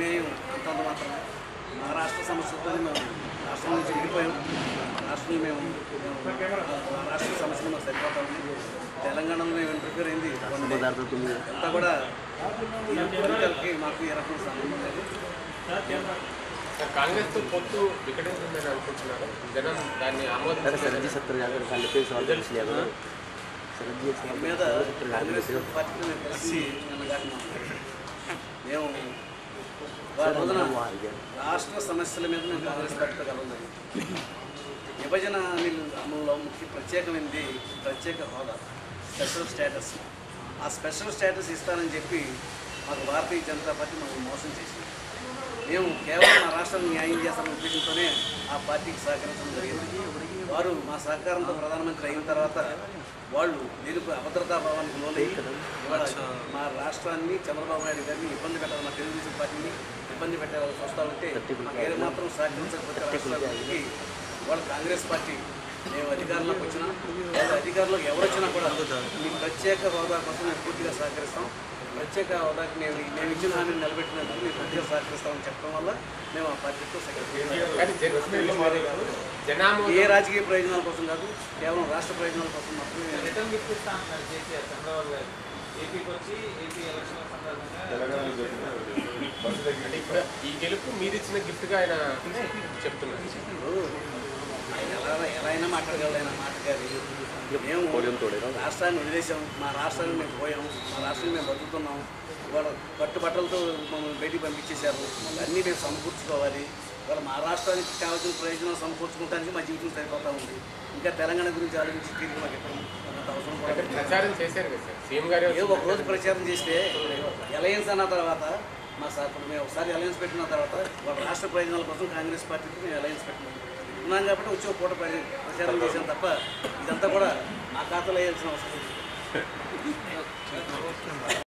ప్రమేయం అంతంత మాత్రమే మా రాష్ట్ర సమస్యలతో మేము రాష్ట్రం నుంచి విడిపోయాం మా రాష్ట్రంలో మేము మేము మా రాష్ట్ర సమస్యలు మాకు సరిపోతామని తెలంగాణలో మేము ఇంటర్ఫియర్ అయింది అంతా కూడా ఈ ఎన్నికలకి మాకు ఏ రకం సంబంధం లేదు సార్ కాంగ్రెస్ తో పొత్తు వికటించిందని అనుకుంటున్నారు జనం దాన్ని ఆమోదించారు सरजी सत्तर जाकर खाली पे सवाल पूछ लिया करो सरजी एक దీని सवाल మీద కాంగ్రెస్ పార్టీని మేము కలిసి నిన్న కాక మేము వారి రోజున वो हार गया రాష్ట్ర సమస్యల మీద మేము కాంగ్రెస్ పార్టీతో కలవలేదు విభజన హామీలు అమలులో ముఖ్య ప్రత్యేకమైనది ప్రత్యేక హోదా స్పెషల్ స్టేటస్ ఆ స్పెషల్ స్టేటస్ ఇస్తానని చెప్పి మాకు భారతీయ జనతా పార్టీ మమ్మల్ని మోసం చేసింది మేము కేవలం మా రాష్ట్రాన్ని న్యాయం చేస్తామన్న ఉద్దేశంతోనే ఆ పార్టీకి సహకరించడం జరిగింది వారు మా సహకారంతో ప్రధానమంత్రి అయిన తర్వాత వాళ్ళు నిరుప అభద్రతా భావానికి లోనై ఇవాళ మా రాష్ట్రాన్ని చంద్రబాబు నాయుడు గారిని ఇబ్బంది పెట్టాలి మా తెలుగుదేశం పార్టీని ఇబ్బంది పెట్టాలని చూస్తూ ఉంటే మాకు ఏ మాత్రం సహకరించకపోతే రాష్ట్రానికి వాళ్ళు కాంగ్రెస్ పార్టీ మేము అధికారంలోకి వచ్చినా లేదా అధికారంలోకి ఎవరు వచ్చినా కూడా మీ ప్రత్యేక హోదా కోసం మేము పూర్తిగా సహకరిస్తాం ప్రత్యేక హోదాకి మేము మేము ఇచ్చిన హామీని నిలబెట్టినందుకు మేము పూర్తిగా సహకరిస్తామని చెప్పడం వల్ల మేము ఆ పార్టీతో సెక్రటరీ కానీ జన- జనామోదం ఏ రాజకీయ ప్రయోజనాల కోసం కాదు కేవలం రాష్ట్ర ప్రయోజనాల కోసం మాత్రమే మేము రిటర్న్ గిఫ్ట్ ఇస్తా అంటున్నారు కేసీఆర్ చంద్రబాబు గారు ఏపీకి వచ్చి ఏపీ ఎలక్షన్ సందర్భంగా అంటే ఇప్పుడు ఈ గెలుపు మీరు ఇచ్చిన గిఫ్ట్ గా ఆయన చెప్తున్నారు ఇప్పుడు ఆయన ఎలా ఎలా అయినా మాట్లాడగలరు ఆయన మాట కాదు మేము पोडियम तोड़ेगा రాష్ట్రాన్ని వదిలేసాం మా రాష్ట్రాన్ని మేము పోయాం మా రాష్ట్రాన్ని మేము బతుకుతున్నాం ఇవాళ కట్టుబట్టలతో మమ్మల్ని బయటికి పంపించేశారు అన్నీ మేము సమకూర్చుకోవాలి ఇవాళ మా రాష్ట్రానికి కావాల్సిన ప్రయోజనాలు సమకూర్చుకోవడానికి మా జీవితం సరిపోతా ఉంది ఇంకా తెలంగాణ గురించి ఆలోచించి తిరిగి మాకు ఎక్కడ అంత అవసరం కూడా అంటే లేదు. ప్రచారం చేశారు కదా సార్ సీఎం గారు ఏ ఒక రోజు ప్రచారం చేస్తే అలయన్స్ అన్న తర్వాత మా సార్ ఇప్పుడు మేము ఒకసారి అలయన్స్ పెట్టిన తర్వాత వాళ్ళ రాష్ట్ర ప్రయోజనాల కోసం కాంగ్రెస్ పార్టీకి మేము అలయన్స్ పెట్టినాం ఉన్నాం కాబట్టి వచ్చి ఒక పూట ప్రచారం ప్రచారం చేసాం తప్ప ఇదంతా కూడా మా ఖాతాలో వేయాల్సిన అవసరం లేదు